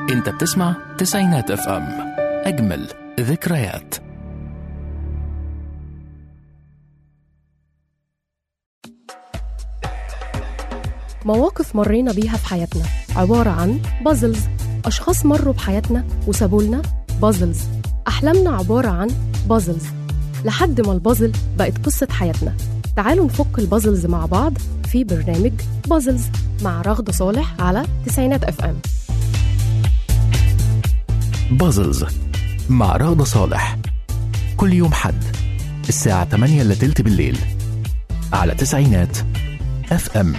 انت بتسمع تسعينات اف ام اجمل ذكريات مواقف مرينا بيها في حياتنا عبارة عن بازلز أشخاص مروا بحياتنا وسابوا لنا بازلز أحلامنا عبارة عن بازلز لحد ما البازل بقت قصة حياتنا تعالوا نفك البازلز مع بعض في برنامج بازلز مع رغدة صالح على تسعينات اف ام بازلز مع رغدة صالح كل يوم حد الساعة 8 إلا تلت بالليل على تسعينات اف ام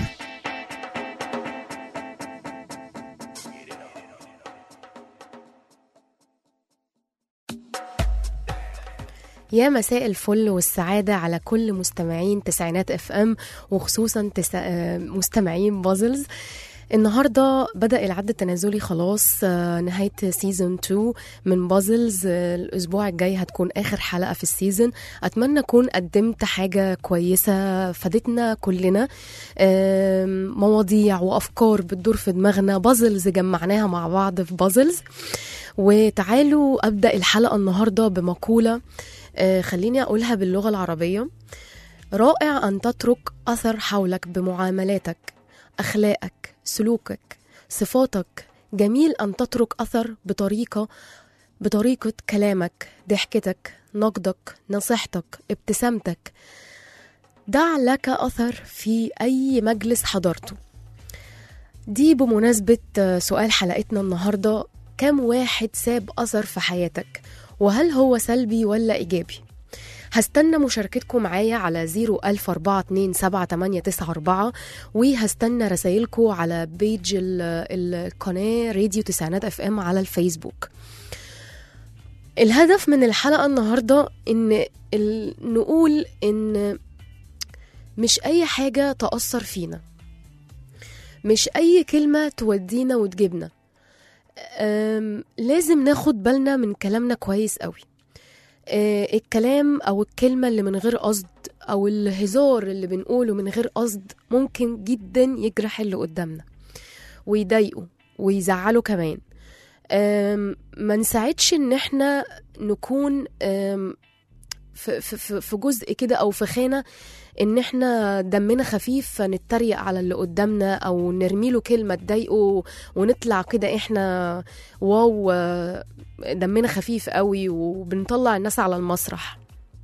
يا مساء الفل والسعادة على كل مستمعين تسعينات اف ام وخصوصا تسا... آه، مستمعين بازلز النهاردة بدأ العد التنازلي خلاص آه، نهاية سيزون 2 من بازلز آه، الأسبوع الجاي هتكون آخر حلقة في السيزون أتمنى أكون قدمت حاجة كويسة فادتنا كلنا آم، مواضيع وأفكار بتدور في دماغنا بازلز جمعناها مع بعض في بازلز وتعالوا أبدأ الحلقة النهاردة بمقولة آه، خليني أقولها باللغة العربية رائع أن تترك أثر حولك بمعاملاتك أخلاقك سلوكك صفاتك جميل أن تترك أثر بطريقة بطريقة كلامك ضحكتك نقدك نصيحتك ابتسامتك دع لك أثر في أي مجلس حضرته دي بمناسبة آه، سؤال حلقتنا النهاردة كم واحد ساب أثر في حياتك وهل هو سلبي ولا إيجابي هستنى مشاركتكم معايا على 014278994 وهستنى رسايلكم على بيج ال- القناة راديو تسعينات اف ام على الفيسبوك الهدف من الحلقة النهاردة ان ال- نقول ان مش اي حاجة تأثر فينا مش اي كلمة تودينا وتجيبنا أم، لازم ناخد بالنا من كلامنا كويس قوي آه، الكلام او الكلمه اللي من غير قصد او الهزار اللي بنقوله من غير قصد ممكن جدا يجرح اللي قدامنا ويضايقه ويزعله كمان آم، ما نساعدش ان احنا نكون آم، في في- في في جزء كده او في خانه ان احنا دمنا خفيف فنتريق على اللي قدامنا او نرمي له كلمه تضايقه ونطلع كده احنا واو آه، دمنا خفيف قوي وبنطلع الناس على المسرح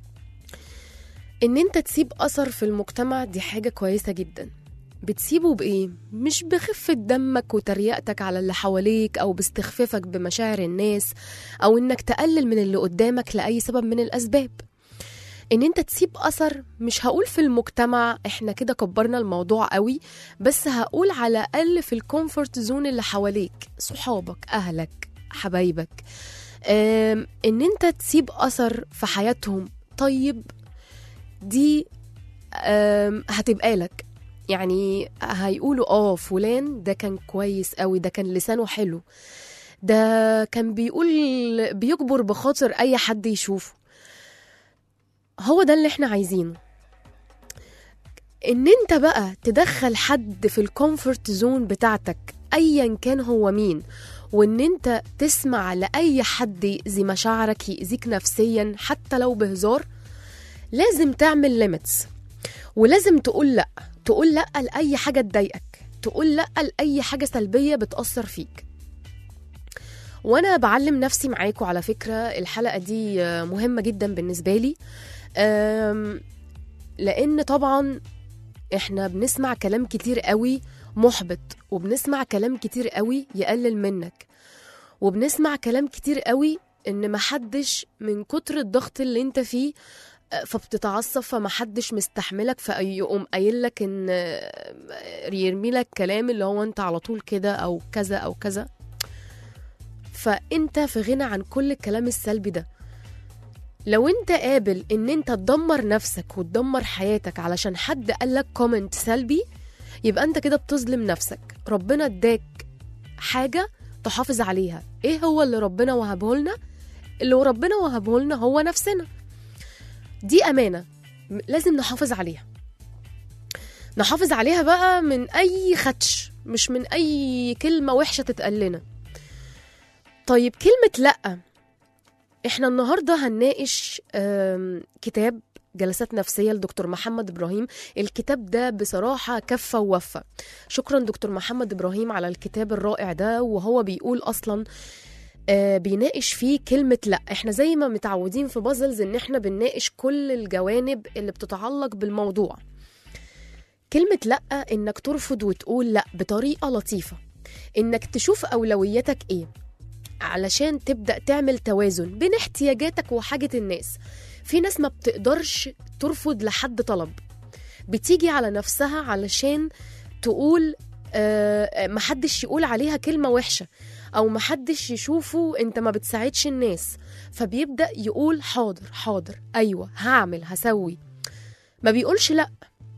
ان انت تسيب اثر في المجتمع دي حاجه كويسه جدا بتسيبه بايه مش بخفه دمك وتريقتك على اللي حواليك او باستخفافك بمشاعر الناس او انك تقلل من اللي قدامك لاي سبب من الاسباب ان انت تسيب اثر مش هقول في المجتمع احنا كده كبرنا الموضوع قوي بس هقول على الاقل في الكومفورت زون اللي حواليك صحابك اهلك حبايبك آم، ان انت تسيب اثر في حياتهم طيب دي آم، هتبقى لك يعني هيقولوا اه فلان ده كان كويس قوي ده كان لسانه حلو ده كان بيقول بيجبر بخاطر اي حد يشوفه هو ده اللي احنا عايزينه ان انت بقى تدخل حد في الكومفورت زون بتاعتك ايا كان هو مين وان انت تسمع لاي حد يأذي مشاعرك يأذيك نفسيا حتى لو بهزار لازم تعمل ليميتس ولازم تقول لا تقول لا لاي حاجه تضايقك تقول لا لاي حاجه سلبيه بتاثر فيك وانا بعلم نفسي معاكم على فكره الحلقه دي آه، مهمه جدا بالنسبه لي آم، لان طبعا احنا بنسمع كلام كتير قوي محبط وبنسمع كلام كتير قوي يقلل منك وبنسمع كلام كتير قوي ان محدش من كتر الضغط اللي انت فيه آه، فبتتعصب فمحدش مستحملك فيقوم قايل لك ان آه، يرمي لك كلام اللي هو انت على طول كده او كذا او كذا فانت في غنى عن كل الكلام السلبي ده لو انت قابل ان انت تدمر نفسك وتدمر حياتك علشان حد قالك كومنت سلبي يبقى انت كده بتظلم نفسك ربنا اداك حاجة تحافظ عليها ايه هو اللي ربنا وهبه لنا اللي ربنا وهبه لنا هو نفسنا دي امانة م- لازم نحافظ عليها نحافظ عليها بقى من اي خدش مش من اي كلمة وحشة تتقال لنا طيب كلمة لأ احنا النهاردة هنناقش آم، كتاب جلسات نفسية لدكتور محمد إبراهيم الكتاب ده بصراحة كفة ووفة شكرا دكتور محمد إبراهيم على الكتاب الرائع ده وهو بيقول أصلا آه، بيناقش فيه كلمة لأ احنا زي ما متعودين في بازلز ان احنا بنناقش كل الجوانب اللي بتتعلق بالموضوع كلمة لأ انك ترفض وتقول لأ بطريقة لطيفة انك تشوف أولوياتك ايه علشان تبدأ تعمل توازن بين احتياجاتك وحاجة الناس في ناس ما بتقدرش ترفض لحد طلب بتيجي على نفسها علشان تقول آه، محدش يقول عليها كلمة وحشة أو محدش يشوفه أنت ما بتساعدش الناس فبيبدأ يقول حاضر حاضر أيوة هعمل هسوي ما بيقولش لأ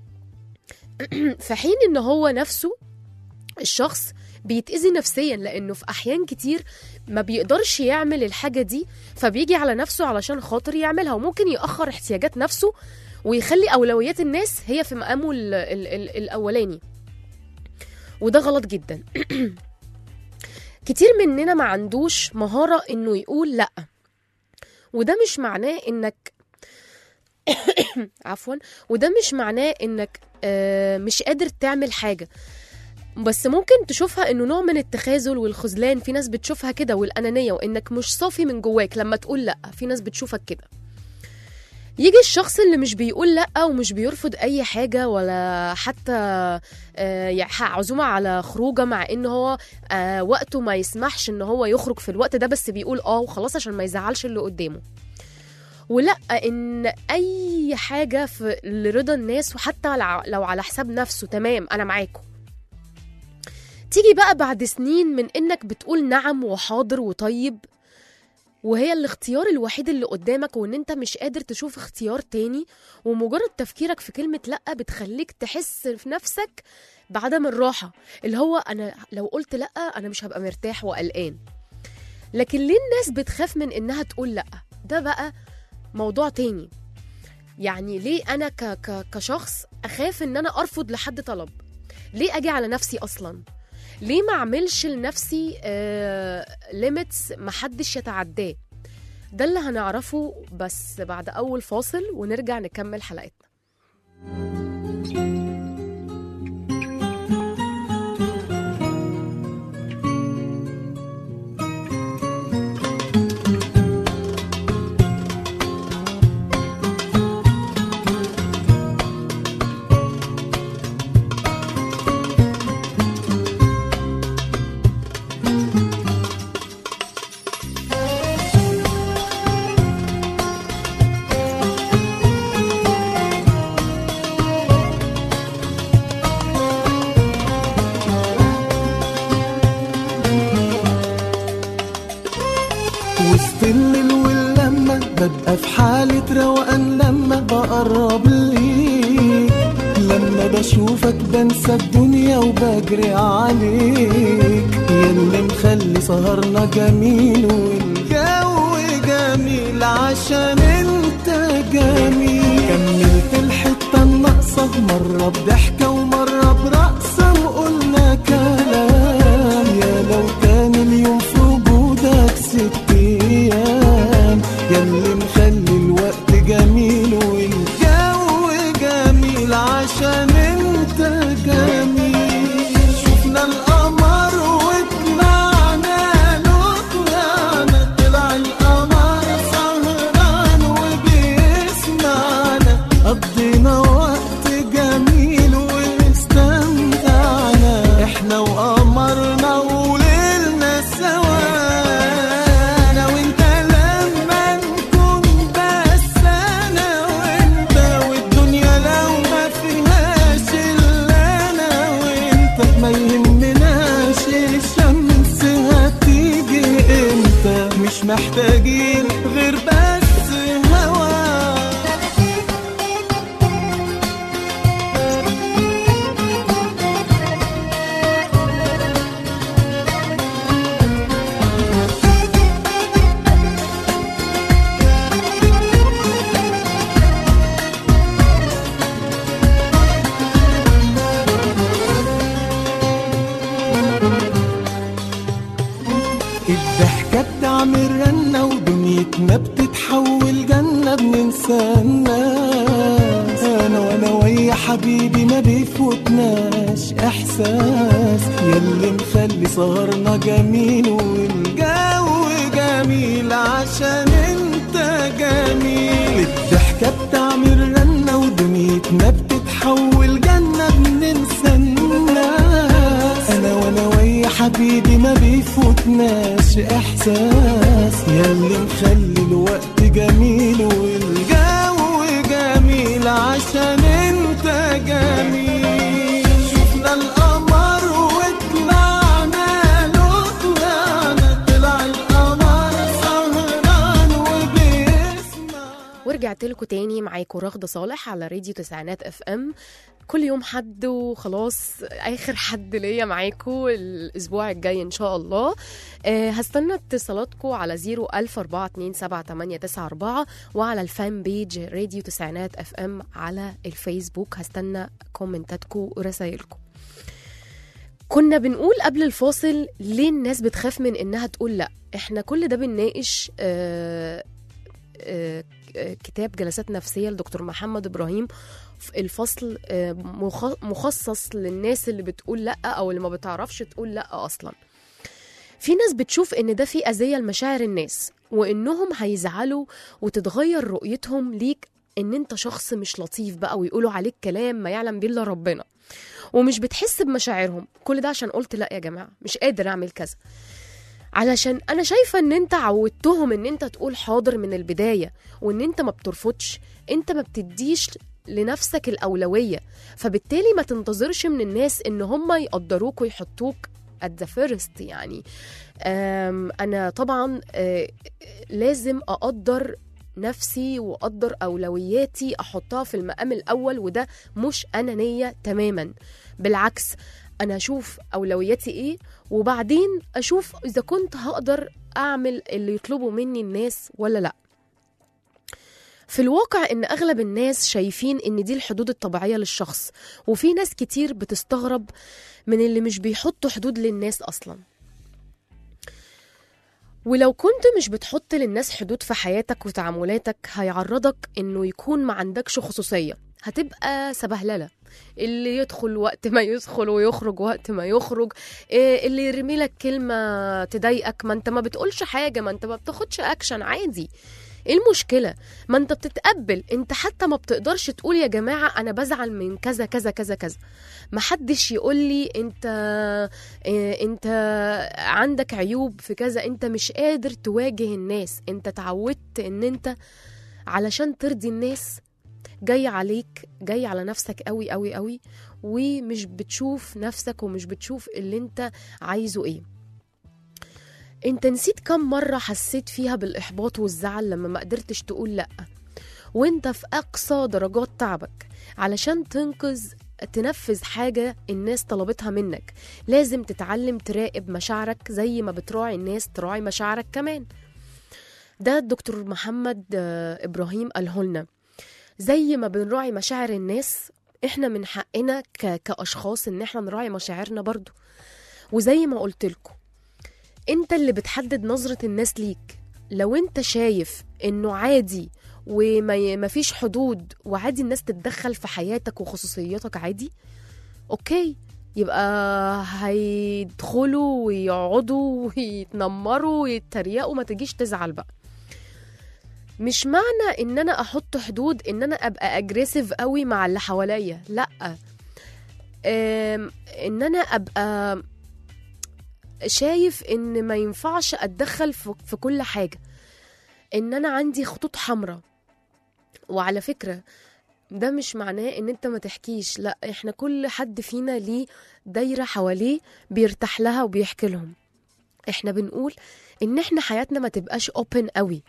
في حين إن هو نفسه الشخص بيتأذي نفسيا لأنه في أحيان كتير ما بيقدرش يعمل الحاجة دي فبيجي على نفسه علشان خاطر يعملها وممكن يأخر احتياجات نفسه ويخلي أولويات الناس هي في مقامه ال ال ال الأولاني وده غلط جدا كتير مننا ما عندوش مهارة إنه يقول لأ وده مش معناه إنك عفوا وده مش معناه إنك آه، مش قادر تعمل حاجة بس ممكن تشوفها انه نوع من التخاذل والخذلان في ناس بتشوفها كده والانانيه وانك مش صافي من جواك لما تقول لا في ناس بتشوفك كده يجي الشخص اللي مش بيقول لا ومش بيرفض اي حاجه ولا حتى آه، يعني عزومه على خروجه مع ان هو آه، وقته ما يسمحش ان هو يخرج في الوقت ده بس بيقول اه وخلاص عشان ما يزعلش اللي قدامه ولا ان اي حاجه في لرضا الناس وحتى لع- لو على حساب نفسه تمام انا معاكم تيجي بقى بعد سنين من انك بتقول نعم وحاضر وطيب وهي الاختيار الوحيد اللي قدامك وان انت مش قادر تشوف اختيار تاني ومجرد تفكيرك في كلمة لأ بتخليك تحس في نفسك بعدم الراحة اللي هو انا لو قلت لأ انا مش هبقى مرتاح وقلقان لكن ليه الناس بتخاف من انها تقول لأ ده بقى موضوع تاني يعني ليه انا ك ك كشخص اخاف ان انا ارفض لحد طلب ليه اجي على نفسي اصلا ليه ما اعملش لنفسي ليميتس محدش يتعداه ده اللي هنعرفه بس بعد اول فاصل ونرجع نكمل حلقتنا وسط الليل واللمة ببقى في حالة روقان لما بقرب ليك لما بشوفك بنسى الدنيا وبجري عليك ياللي مخلي سهرنا جميل والجو جميل عشان انت جميل كملت الحتة الناقصة مرة بضحكة ومرة برقصة وقلنا كلام يا لو كان اليوم في وجودك ست ايام ياللي مخلي الوقت جميل والجو جميل عشان انت جميل شفنا القمر وطلعنا له طلعنا طلع القمر سهران وبيسمعنا قضينا وقت جميل واستمتعنا احنا وقمرنا وليلنا سوا انا وانت لما نكون بس انا وانت والدنيا لو ما فيهاش الا انا وانت ما يهمناش الشمس هتيجي امتى مش محتاجين غير بس هوا الضحكة دنيتنا بتتحول جنة بننسى الناس انا وانا ويا حبيبي ما بيفوتناش احساس ياللي مخلي سهرنا جميل والجو جميل عشان انت جميل الضحكة بتعمل رنة ودنيتنا بتتحول جنة بننسى الناس انا وانا ويا حبيبي ما بيفوتناش احساس ياللي مخلي الوقت جميل والجو جميل عشان انت جميل شفنا القمر وطلعنا له طلعنا طلع القمر سهران وبيسمع ورجعت لكم تاني معاكم رغدة صالح على راديو تسعينات اف ام كل يوم حد وخلاص اخر حد ليا معاكم الاسبوع الجاي ان شاء الله أه هستنى اتصالاتكم على 014278994 وعلى الفان بيج راديو تسعينات اف ام على الفيسبوك هستنى كومنتاتكم ورسايلكم كنا بنقول قبل الفاصل ليه الناس بتخاف من انها تقول لا احنا كل ده بنناقش آه آه، كتاب جلسات نفسية لدكتور محمد إبراهيم في الفصل آه، مخ- مخصص للناس اللي بتقول لأ أو اللي ما بتعرفش تقول لأ أصلا في ناس بتشوف إن ده في أذية لمشاعر الناس وإنهم هيزعلوا وتتغير رؤيتهم ليك إن أنت شخص مش لطيف بقى ويقولوا عليك كلام ما يعلم بيه إلا ربنا ومش بتحس بمشاعرهم كل ده عشان قلت لأ يا جماعة مش قادر أعمل كذا علشان انا شايفه ان انت عودتهم ان انت تقول حاضر من البدايه وان انت ما بترفضش انت ما بتديش لنفسك الاولويه فبالتالي ما تنتظرش من الناس ان هم يقدروك ويحطوك at the first يعني أم، انا طبعا آه، لازم اقدر نفسي واقدر اولوياتي احطها في المقام الاول وده مش انانيه تماما بالعكس انا اشوف اولوياتي ايه وبعدين اشوف اذا كنت هقدر اعمل اللي يطلبوا مني الناس ولا لا في الواقع ان اغلب الناس شايفين ان دي الحدود الطبيعيه للشخص وفي ناس كتير بتستغرب من اللي مش بيحطوا حدود للناس اصلا ولو كنت مش بتحط للناس حدود في حياتك وتعاملاتك هيعرضك انه يكون ما عندكش خصوصيه هتبقى سبهلله اللي يدخل وقت ما يدخل ويخرج وقت ما يخرج إيه اللي يرمي لك كلمة تضايقك ما انت ما بتقولش حاجة ما انت ما بتاخدش اكشن عادي ايه المشكلة ما انت بتتقبل انت حتى ما بتقدرش تقول يا جماعة انا بزعل من كذا كذا كذا كذا ما حدش يقول لي انت إيه انت عندك عيوب في كذا انت مش قادر تواجه الناس انت اتعودت ان انت علشان ترضي الناس جاي عليك جاي على نفسك قوي قوي قوي ومش بتشوف نفسك ومش بتشوف اللي انت عايزه ايه انت نسيت كم مرة حسيت فيها بالإحباط والزعل لما ما قدرتش تقول لأ وانت في أقصى درجات تعبك علشان تنقذ تنفذ حاجة الناس طلبتها منك لازم تتعلم تراقب مشاعرك زي ما بتراعي الناس تراعي مشاعرك كمان ده الدكتور محمد آه، إبراهيم قاله لنا زي ما بنراعي مشاعر الناس احنا من حقنا ك... كأشخاص ان احنا نراعي مشاعرنا برضو وزي ما قلت لكم انت اللي بتحدد نظرة الناس ليك لو انت شايف انه عادي وما ي- مفيش حدود وعادي الناس تتدخل في حياتك وخصوصياتك عادي اوكي يبقى هيدخلوا ويقعدوا ويتنمروا ويتريقوا ما تجيش تزعل بقى مش معنى ان انا احط حدود ان انا ابقى اجريسيف قوي مع اللي حواليا لا أم، ان انا ابقى شايف ان ما ينفعش اتدخل في في كل حاجه ان انا عندي خطوط حمراء وعلى فكره ده مش معناه ان انت ما تحكيش لا احنا كل حد فينا ليه دايره حواليه بيرتاح لها وبيحكي لهم احنا بنقول ان احنا حياتنا ما تبقاش اوبن قوي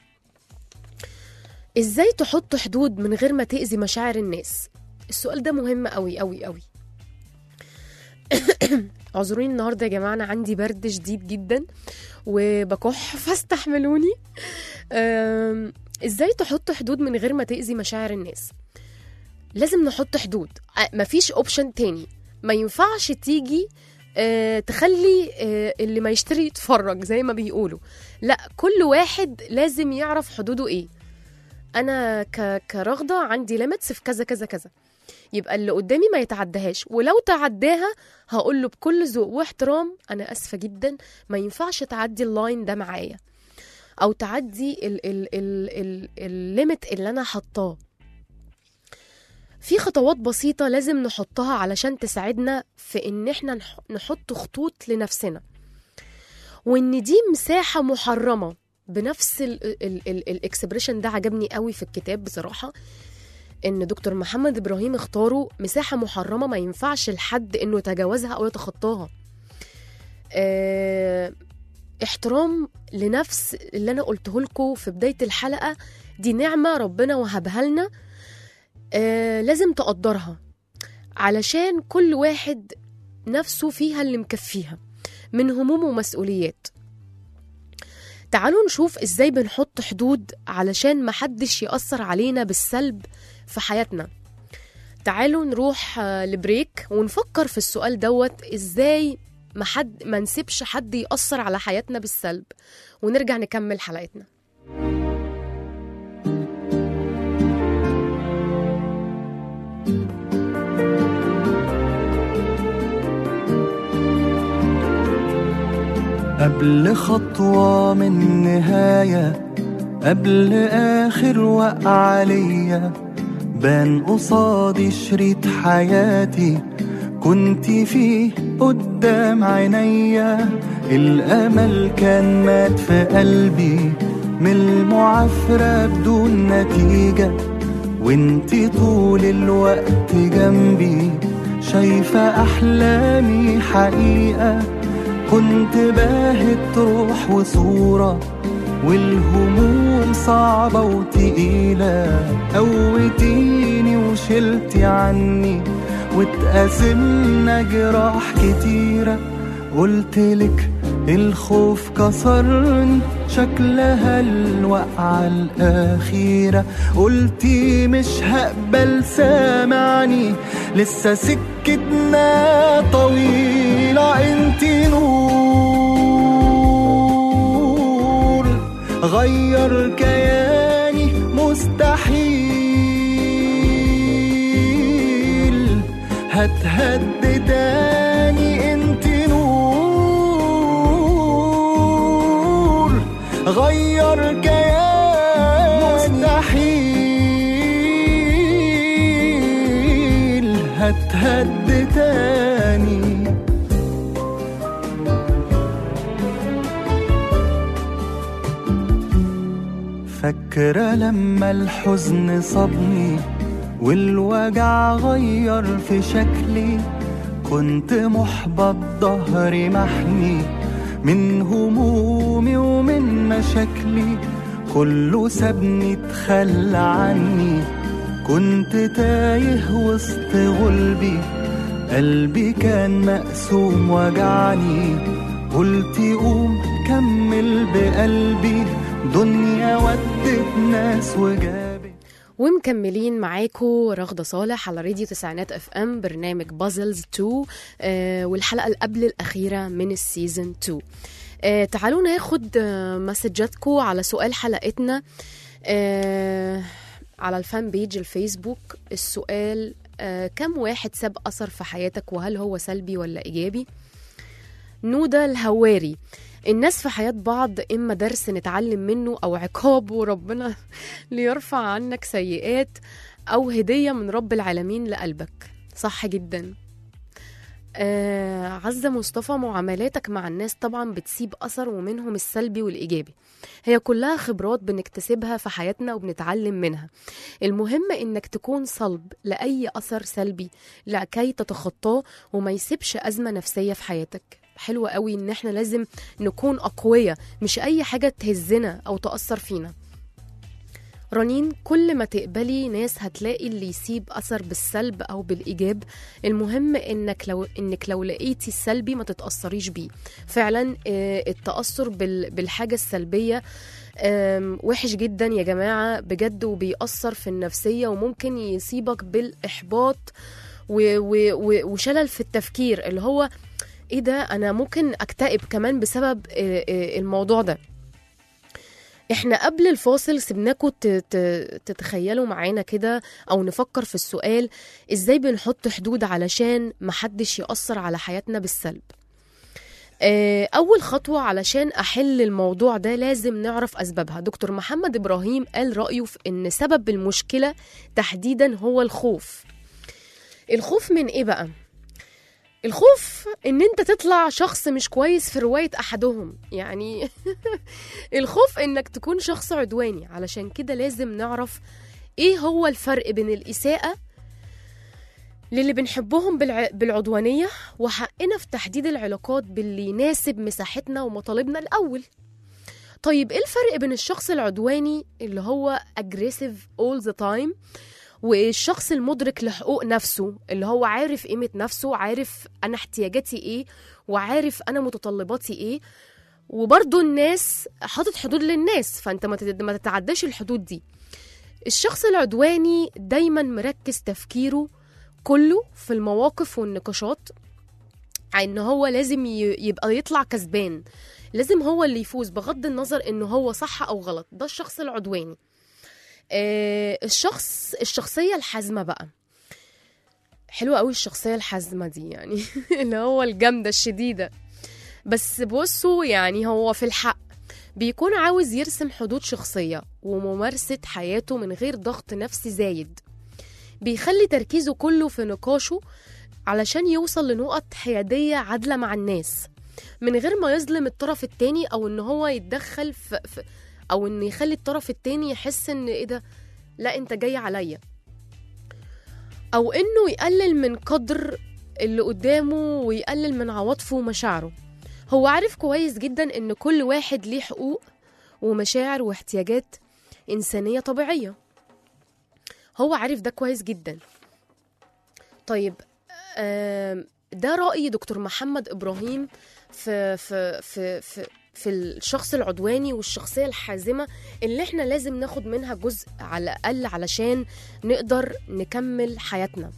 ازاي تحط حدود من غير ما تأذي مشاعر الناس السؤال ده مهم قوي قوي قوي اعذروني النهارده يا جماعه انا عندي برد شديد جدا وبكح فاستحملوني أم، ازاي تحط حدود من غير ما تأذي مشاعر الناس لازم نحط حدود أ- مفيش اوبشن تاني ما ينفعش تيجي آه تخلي آه اللي ما يشتري يتفرج زي ما بيقولوا لا كل واحد لازم يعرف حدوده ايه انا ك... كرغده عندي ليميتس في كذا كذا كذا يبقى اللي قدامي ما يتعداهاش ولو تعداها هقول له بكل ذوق واحترام انا اسفه جدا ما ينفعش تعدي اللاين ده معايا او تعدي ال ال ال ال الليميت اللي انا حطاه في خطوات بسيطة لازم نحطها علشان تساعدنا في إن إحنا نح- نحط خطوط لنفسنا وإن دي مساحة محرمة بنفس الاكسبريشن ده عجبني قوي في الكتاب بصراحة إن دكتور محمد إبراهيم اختاره مساحة محرمة ما ينفعش لحد إنه يتجاوزها أو يتخطاها آه، احترام لنفس اللي أنا قلته لكم في بداية الحلقة دي نعمة ربنا وهبها لنا آه لازم تقدرها علشان كل واحد نفسه فيها اللي مكفيها من هموم ومسؤوليات تعالوا نشوف ازاي بنحط حدود علشان محدش يأثر علينا بالسلب في حياتنا تعالوا نروح آه، لبريك ونفكر في السؤال دوت ازاي ما حد ما نسيبش حد يأثر على حياتنا بالسلب ونرجع نكمل حلقتنا قبل خطوة من نهاية قبل آخر وقعة ليا بان قصادي شريط حياتي كنت فيه قدام عينيا الأمل كان مات في قلبي من المعافرة بدون نتيجة وانتي طول الوقت جنبي شايفة أحلامي حقيقة كنت باهت روح وصورة والهموم صعبة وتقيلة قوتيني وشلتي عني واتقاسمنا جراح كتيرة قلتلك الخوف كسرني شكلها الوقعة الأخيرة قلتي مش هقبل سامعني لسه سكتنا طويلة انتي نور غير كياني مستحيل هتهد تاني انتي نور غير كياني مستحيل هتهد تاني فاكرة لما الحزن صابني والوجع غير في شكلي كنت محبط ظهري محني من همومي ومن مشاكلي كله سابني اتخلى عني كنت تايه وسط غلبي قلبي كان مقسوم وجعني قلت قوم كمل بقلبي دنيا ودت ناس وجابت ومكملين معاكم رغدة صالح على راديو تسعينات اف ام برنامج بازلز 2 آه والحلقة اللي قبل الأخيرة من السيزون 2 آه تعالوا ناخد آه مسجاتكم على سؤال حلقتنا آه على الفان بيج الفيسبوك السؤال آه كم واحد ساب أثر في حياتك وهل هو سلبي ولا إيجابي نودا الهواري الناس في حياة بعض إما درس نتعلم منه أو عقاب وربنا ليرفع عنك سيئات أو هدية من رب العالمين لقلبك صح جدا آه عزة مصطفى معاملاتك مع الناس طبعا بتسيب أثر ومنهم السلبي والإيجابي هي كلها خبرات بنكتسبها في حياتنا وبنتعلم منها المهم إنك تكون صلب لأي أثر سلبي لكي تتخطاه وما يسيبش أزمة نفسية في حياتك حلوة قوي إن احنا لازم نكون أقوياء مش أي حاجة تهزنا أو تأثر فينا رنين كل ما تقبلي ناس هتلاقي اللي يسيب اثر بالسلب او بالايجاب المهم انك لو انك لو لقيتي السلبي ما تتاثريش بيه فعلا آه، التاثر بال- بالحاجه السلبيه آم، وحش جدا يا جماعه بجد وبيأثر في النفسيه وممكن يصيبك بالاحباط و- و- و- وشلل في التفكير اللي هو ايه ده انا ممكن اكتئب كمان بسبب آه، آه، الموضوع ده احنا قبل الفاصل سيبناكم ت- ت- تتخيلوا معانا كده او نفكر في السؤال ازاي بنحط حدود علشان محدش يأثر على حياتنا بالسلب آه، أول خطوة علشان أحل الموضوع ده لازم نعرف أسبابها دكتور محمد إبراهيم قال رأيه في إن سبب المشكلة تحديدا هو الخوف الخوف من إيه بقى؟ الخوف إن أنت تطلع شخص مش كويس في رواية أحدهم يعني الخوف إنك تكون شخص عدواني علشان كده لازم نعرف إيه هو الفرق بين الإساءة للي بنحبهم بالع... بالعدوانية وحقنا في تحديد العلاقات باللي يناسب مساحتنا ومطالبنا الأول طيب ايه الفرق بين الشخص العدواني اللي هو aggressive all the time والشخص المدرك لحقوق نفسه اللي هو عارف قيمة نفسه عارف أنا احتياجاتي إيه وعارف أنا متطلباتي إيه وبرضه الناس حاطط حدود للناس فأنت ما تت- ما تتعداش الحدود دي الشخص العدواني دايما مركز تفكيره كله في المواقف والنقاشات ان هو لازم ي- يبقى يطلع كسبان لازم هو اللي يفوز بغض النظر انه هو صح او غلط ده الشخص العدواني آه الشخص الشخصية الحازمة بقى حلوة قوي الشخصية الحازمة دي يعني اللي هو الجامدة الشديدة بس بصوا يعني هو في الحق بيكون عاوز يرسم حدود شخصية وممارسة حياته من غير ضغط نفسي زايد بيخلي تركيزه كله في نقاشه علشان يوصل لنقط حيادية عادلة مع الناس من غير ما يظلم الطرف التاني أو إن هو يتدخل في, في أو إن يخلي الطرف التاني يحس إن إيه ده لا أنت جاي عليا أو إنه يقلل من قدر اللي قدامه ويقلل من عواطفه ومشاعره هو عارف كويس جدا إن كل واحد ليه حقوق ومشاعر واحتياجات إنسانية طبيعية هو عارف ده كويس جدا طيب آم، ده رأي دكتور محمد إبراهيم في في في في في الشخص العدواني والشخصية الحازمة اللي احنا لازم ناخد منها جزء على الأقل علشان نقدر نكمل حياتنا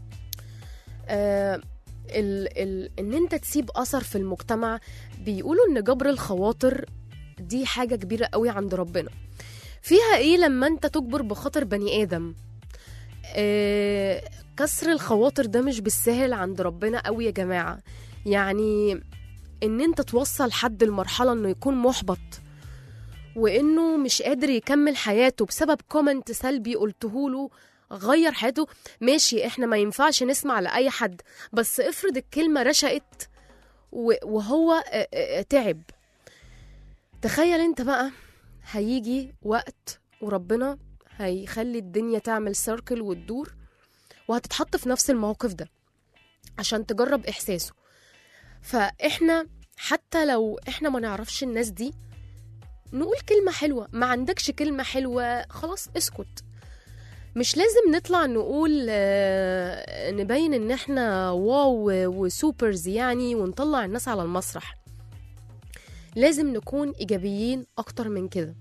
آه ال ال ان انت تسيب اثر في المجتمع بيقولوا ان جبر الخواطر دي حاجة كبيرة قوي عند ربنا فيها ايه لما انت تجبر بخاطر بني ادم آه كسر الخواطر ده مش بالسهل عند ربنا قوي يا جماعة يعني ان انت توصل حد لمرحلة انه يكون محبط وانه مش قادر يكمل حياته بسبب كومنت سلبي قلته له غير حياته ماشي احنا ما ينفعش نسمع لأي حد بس افرض الكلمة رشقت و- وهو آه، آه، تعب تخيل انت بقى هيجي وقت وربنا هيخلي الدنيا تعمل سيركل وتدور وهتتحط في نفس الموقف ده عشان تجرب احساسه فاحنا حتى لو احنا ما نعرفش الناس دي نقول كلمة حلوة ما عندكش كلمة حلوة خلاص اسكت مش لازم نطلع نقول آه، نبين ان احنا واو وسوبرز يعني ونطلع الناس على المسرح لازم نكون ايجابيين اكتر من كده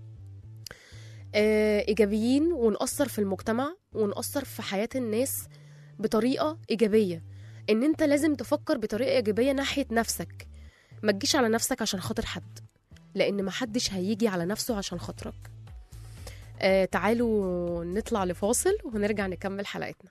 آه، ايجابيين ونأثر في المجتمع ونأثر في حياة الناس بطريقة ايجابية ان انت لازم تفكر بطريقة ايجابية ناحية نفسك ما تجيش على نفسك عشان خاطر حد لان محدش هيجي على نفسه عشان خاطرك آه تعالوا نطلع لفاصل ونرجع نكمل حلقتنا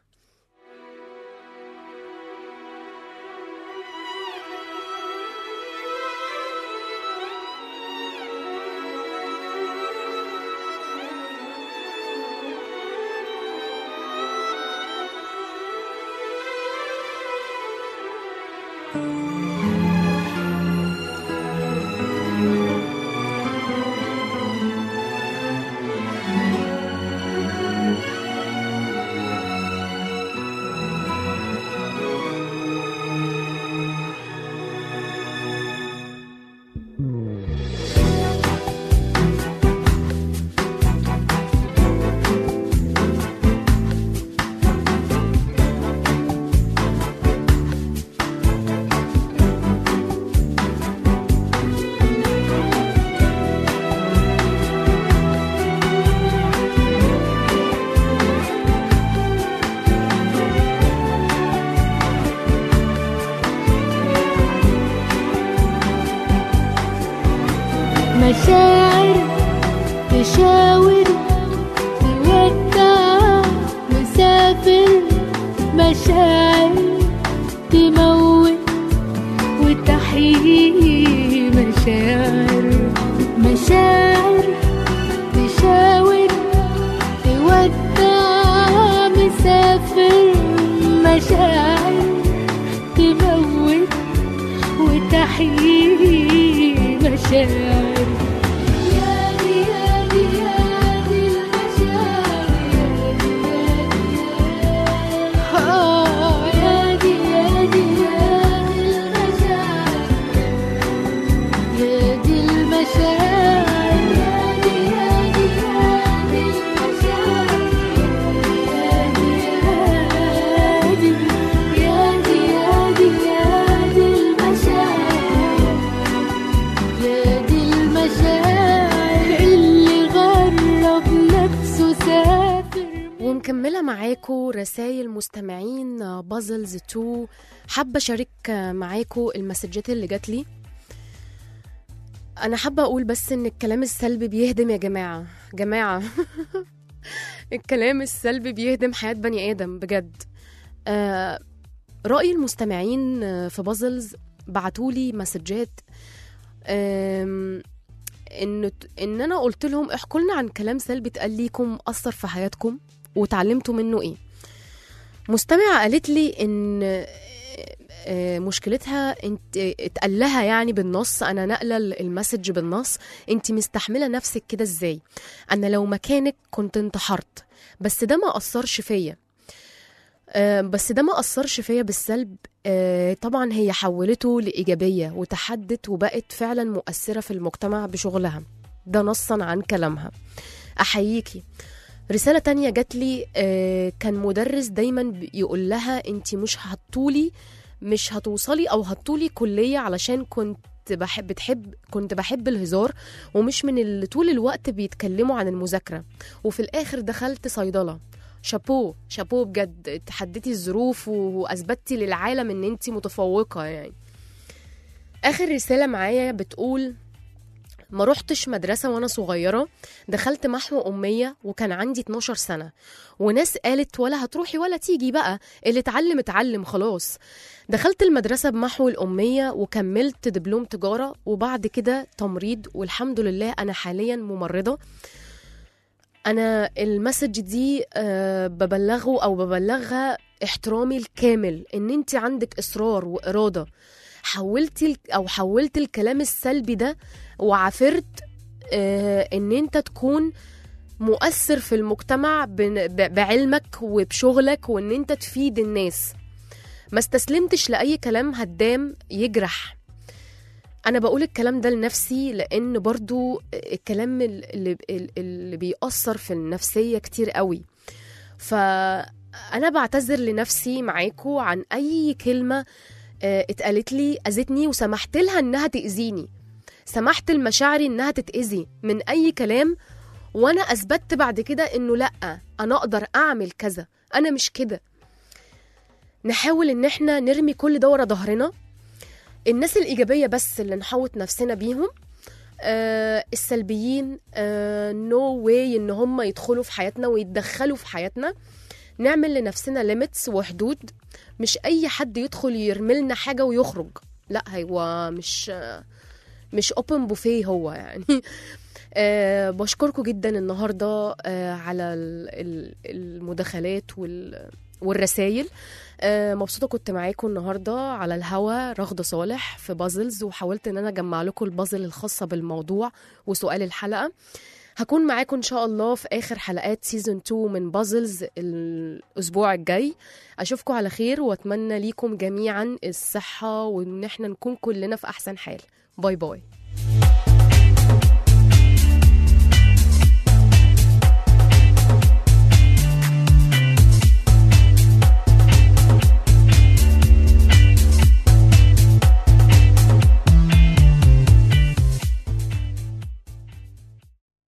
مشاعر تشاور تودع مسافر مشاعر تموت وتحيي مشاعر مشاعر تشاور تودع مسافر مشاعر تموت وتحيي مشاعر يا دي يا دي يا دي المشاعر آه، يا دي يا دي يا دي المشاعر يا دي المشاعر يا دي يا دي يا دي المشاعر يا دي يا دي يا دي يا دي المشاعر يا دي المشاعر اللي غرب نفسه سافر ومكملة معاكم رسائل مستمعين بازلز 2 حابة أشارك معاكم المسجات اللي جات لي أنا حابة أقول بس إن الكلام السلبي بيهدم يا جماعة جماعة الكلام السلبي بيهدم حياة بني آدم بجد آه رأي المستمعين آه، في بازلز بعتولي مسجات آم، ان ان انا قلت لهم احكوا لنا عن كلام سلبي اتقال ليكم اثر في حياتكم وتعلمتوا منه ايه مستمعة قالت لي ان آه، مشكلتها انت اتقال لها يعني بالنص انا نقله المسج بالنص انت مستحمله نفسك كده ازاي انا لو مكانك كنت انتحرت بس ده ما اثرش فيا آه، بس ده ما اثرش فيا بالسلب آه، طبعا هي حولته لايجابيه وتحدت وبقت فعلا مؤثره في المجتمع بشغلها ده نصا عن كلامها احييكي رسالة تانية جات لي آه، كان مدرس دايما يقول لها انت مش هتطولي مش هتوصلي او هتطولي كلية علشان كنت بحب بتحب كنت بحب الهزار ومش من اللي طول الوقت بيتكلموا عن المذاكرة وفي الاخر دخلت صيدلة شابو شابو بجد تحديتي الظروف واثبتي للعالم ان انت متفوقة يعني اخر رسالة معايا بتقول ما روحتش مدرسة وأنا صغيرة دخلت محو أمية وكان عندي 12 سنة وناس قالت ولا هتروحي ولا تيجي بقى اللي اتعلم اتعلم خلاص دخلت المدرسة بمحو الأمية وكملت دبلوم تجارة وبعد كده تمريض والحمد لله أنا حاليا ممرضة أنا المسج دي آه، ببلغه أو ببلغها احترامي الكامل إن أنت عندك إصرار وإرادة حولتي ال- أو حولت الكلام السلبي ده وعافرت آه، ان انت تكون مؤثر في المجتمع بن- ب- بعلمك وبشغلك وان انت تفيد الناس ما استسلمتش لاي كلام هدام يجرح انا بقول الكلام ده لنفسي لان برضو الكلام اللي, اللي بيأثر في النفسية كتير قوي فانا بعتذر لنفسي معاكو عن اي كلمة آه، اتقالت لي اذتني وسمحت لها انها تأذيني سمحت لمشاعري انها تتأذي من اي كلام وانا اثبتت بعد كده انه لا انا اقدر اعمل كذا انا مش كده نحاول ان احنا نرمي كل ده ورا ظهرنا الناس الايجابيه بس اللي نحوط نفسنا بيهم آه السلبيين نو آه واي ان هم يدخلوا في حياتنا ويتدخلوا في حياتنا نعمل لنفسنا ليميتس وحدود مش اي حد يدخل يرملنا حاجه ويخرج لا هو مش آه مش اوبن بوفيه هو يعني أه بشكركم جدا النهارده أه على ال- ال- المداخلات وال والرسايل أه مبسوطه كنت معاكم النهارده على الهوا رغده صالح في بازلز وحاولت ان انا اجمع لكم البازل الخاصه بالموضوع وسؤال الحلقه هكون معاكم ان شاء الله في اخر حلقات سيزون 2 من بازلز الاسبوع الجاي اشوفكم على خير واتمنى ليكم جميعا الصحه وان احنا نكون كلنا في احسن حال باي باي